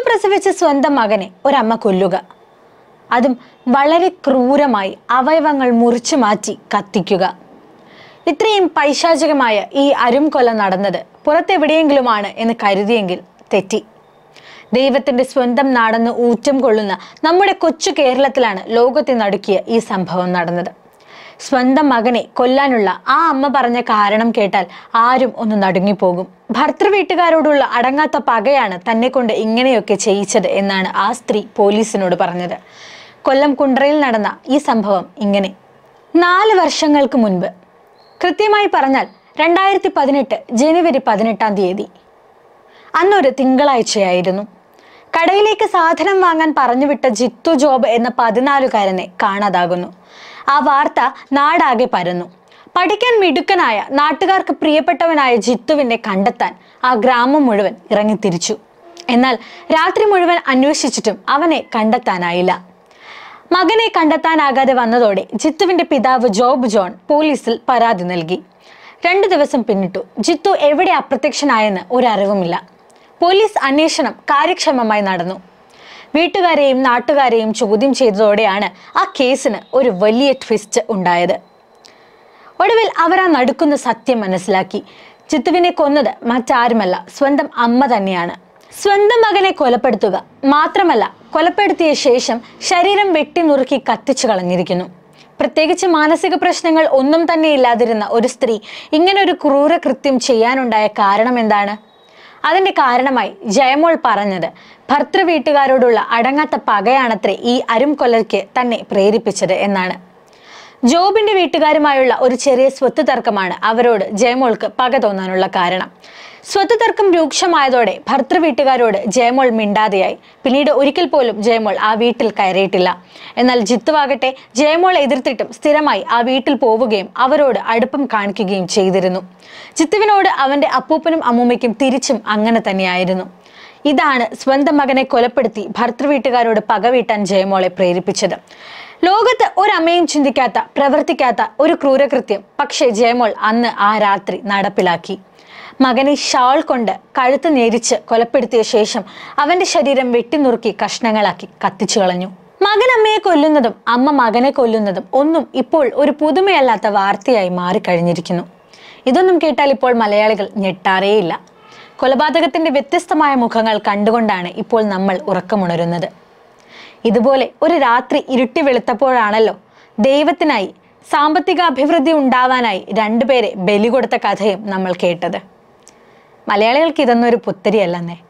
പ്രസവിച്ച സ്വന്തം മകനെ ഒരമ്മ കൊല്ലുക അതും വളരെ ക്രൂരമായി അവയവങ്ങൾ മുറിച്ചു മാറ്റി കത്തിക്കുക ഇത്രയും പൈശാചികമായ ഈ അരും കൊല നടന്നത് പുറത്തെവിടെയെങ്കിലുമാണ് എന്ന് കരുതിയെങ്കിൽ തെറ്റി ദൈവത്തിന്റെ സ്വന്തം നാടെന്ന് ഊറ്റം കൊള്ളുന്ന നമ്മുടെ കൊച്ചു കേരളത്തിലാണ് ലോകത്തെ നടുക്കിയ ഈ സംഭവം നടന്നത് സ്വന്തം മകനെ കൊല്ലാനുള്ള ആ അമ്മ പറഞ്ഞ കാരണം കേട്ടാൽ ആരും ഒന്ന് നടുങ്ങിപ്പോകും ഭർത്തൃ വീട്ടുകാരോടുള്ള അടങ്ങാത്ത പകയാണ് തന്നെ കൊണ്ട് ഇങ്ങനെയൊക്കെ ചെയ്യിച്ചത് എന്നാണ് ആ സ്ത്രീ പോലീസിനോട് പറഞ്ഞത് കൊല്ലം കുണ്ടറയിൽ നടന്ന ഈ സംഭവം ഇങ്ങനെ നാല് വർഷങ്ങൾക്ക് മുൻപ് കൃത്യമായി പറഞ്ഞാൽ രണ്ടായിരത്തി പതിനെട്ട് ജനുവരി പതിനെട്ടാം തീയതി അന്നൊരു തിങ്കളാഴ്ചയായിരുന്നു കടയിലേക്ക് സാധനം വാങ്ങാൻ പറഞ്ഞുവിട്ട ജിത്തു ജോബ് എന്ന പതിനാലുകാരനെ കാണാതാകുന്നു ആ വാർത്ത നാടാകെ പരന്നു പഠിക്കാൻ മിടുക്കനായ നാട്ടുകാർക്ക് പ്രിയപ്പെട്ടവനായ ജിത്തുവിനെ കണ്ടെത്താൻ ആ ഗ്രാമം മുഴുവൻ ഇറങ്ങിത്തിരിച്ചു എന്നാൽ രാത്രി മുഴുവൻ അന്വേഷിച്ചിട്ടും അവനെ കണ്ടെത്താനായില്ല മകനെ കണ്ടെത്താനാകാതെ വന്നതോടെ ജിത്തുവിന്റെ പിതാവ് ജോബ് ജോൺ പോലീസിൽ പരാതി നൽകി രണ്ടു ദിവസം പിന്നിട്ടു ജിത്തു എവിടെ അപ്രത്യക്ഷനായെന്ന് ഒരറിവുമില്ല പോലീസ് അന്വേഷണം കാര്യക്ഷമമായി നടന്നു വീട്ടുകാരെയും നാട്ടുകാരെയും ചോദ്യം ചെയ്തതോടെയാണ് ആ കേസിന് ഒരു വലിയ ട്വിസ്റ്റ് ഉണ്ടായത് ഒടുവിൽ അവർ ആ നടുക്കുന്ന സത്യം മനസ്സിലാക്കി ജിത്തുവിനെ കൊന്നത് മറ്റാരുമല്ല സ്വന്തം അമ്മ തന്നെയാണ് സ്വന്തം മകനെ കൊലപ്പെടുത്തുക മാത്രമല്ല കൊലപ്പെടുത്തിയ ശേഷം ശരീരം വെട്ടി നുറുക്കി കത്തിച്ചു കളഞ്ഞിരിക്കുന്നു പ്രത്യേകിച്ച് മാനസിക പ്രശ്നങ്ങൾ ഒന്നും തന്നെ ഇല്ലാതിരുന്ന ഒരു സ്ത്രീ ഇങ്ങനെ ഒരു ക്രൂര കൃത്യം ചെയ്യാനുണ്ടായ കാരണം എന്താണ് അതിന്റെ കാരണമായി ജയമോൾ പറഞ്ഞത് ഭർത്തൃ വീട്ടുകാരോടുള്ള അടങ്ങാത്ത പകയാണത്രേ ഈ അരും കൊലയ്ക്ക് തന്നെ പ്രേരിപ്പിച്ചത് എന്നാണ് ജോബിന്റെ വീട്ടുകാരുമായുള്ള ഒരു ചെറിയ സ്വത്ത് തർക്കമാണ് അവരോട് ജയമോൾക്ക് പക തോന്നാനുള്ള കാരണം സ്വത്ത് തർക്കം രൂക്ഷമായതോടെ ഭർത്തൃ വീട്ടുകാരോട് ജയമോൾ മിണ്ടാതെയായി പിന്നീട് ഒരിക്കൽ പോലും ജയമോൾ ആ വീട്ടിൽ കയറിയിട്ടില്ല എന്നാൽ ജിത്തുവാകട്ടെ ജയമോൾ എതിർത്തിട്ടും സ്ഥിരമായി ആ വീട്ടിൽ പോവുകയും അവരോട് അടുപ്പം കാണിക്കുകയും ചെയ്തിരുന്നു ജിത്തുവിനോട് അവന്റെ അപ്പൂപ്പനും അമ്മൂമ്മയ്ക്കും തിരിച്ചും അങ്ങനെ തന്നെയായിരുന്നു ഇതാണ് സ്വന്തം മകനെ കൊലപ്പെടുത്തി ഭർത്തൃ വീട്ടുകാരോട് പകവീട്ടാൻ ജയമോളെ പ്രേരിപ്പിച്ചത് ലോകത്ത് ഒരമ്മയും ചിന്തിക്കാത്ത പ്രവർത്തിക്കാത്ത ഒരു ക്രൂരകൃത്യം പക്ഷേ ജയമോൾ അന്ന് ആ രാത്രി നടപ്പിലാക്കി മകനെ ഷാൾ കൊണ്ട് കഴുത്ത് ഞെരിച്ച് കൊലപ്പെടുത്തിയ ശേഷം അവന്റെ ശരീരം വെട്ടിനുറുക്കി കഷ്ണങ്ങളാക്കി കത്തിച്ചു കളഞ്ഞു മകൻ അമ്മയെ കൊല്ലുന്നതും അമ്മ മകനെ കൊല്ലുന്നതും ഒന്നും ഇപ്പോൾ ഒരു പുതുമയല്ലാത്ത വാർത്തയായി മാറിക്കഴിഞ്ഞിരിക്കുന്നു ഇതൊന്നും കേട്ടാൽ ഇപ്പോൾ മലയാളികൾ ഞെട്ടാറേയില്ല കൊലപാതകത്തിന്റെ വ്യത്യസ്തമായ മുഖങ്ങൾ കണ്ടുകൊണ്ടാണ് ഇപ്പോൾ നമ്മൾ ഉറക്കമുണരുന്നത് ഇതുപോലെ ഒരു രാത്രി ഇരുട്ടി വെളുത്തപ്പോഴാണല്ലോ ദൈവത്തിനായി സാമ്പത്തിക അഭിവൃദ്ധി ഉണ്ടാവാനായി രണ്ടുപേരെ ബലി കൊടുത്ത കഥയും നമ്മൾ കേട്ടത് മലയാളികൾക്ക് ഇതൊന്നും ഒരു പുത്തരിയല്ലെന്നേ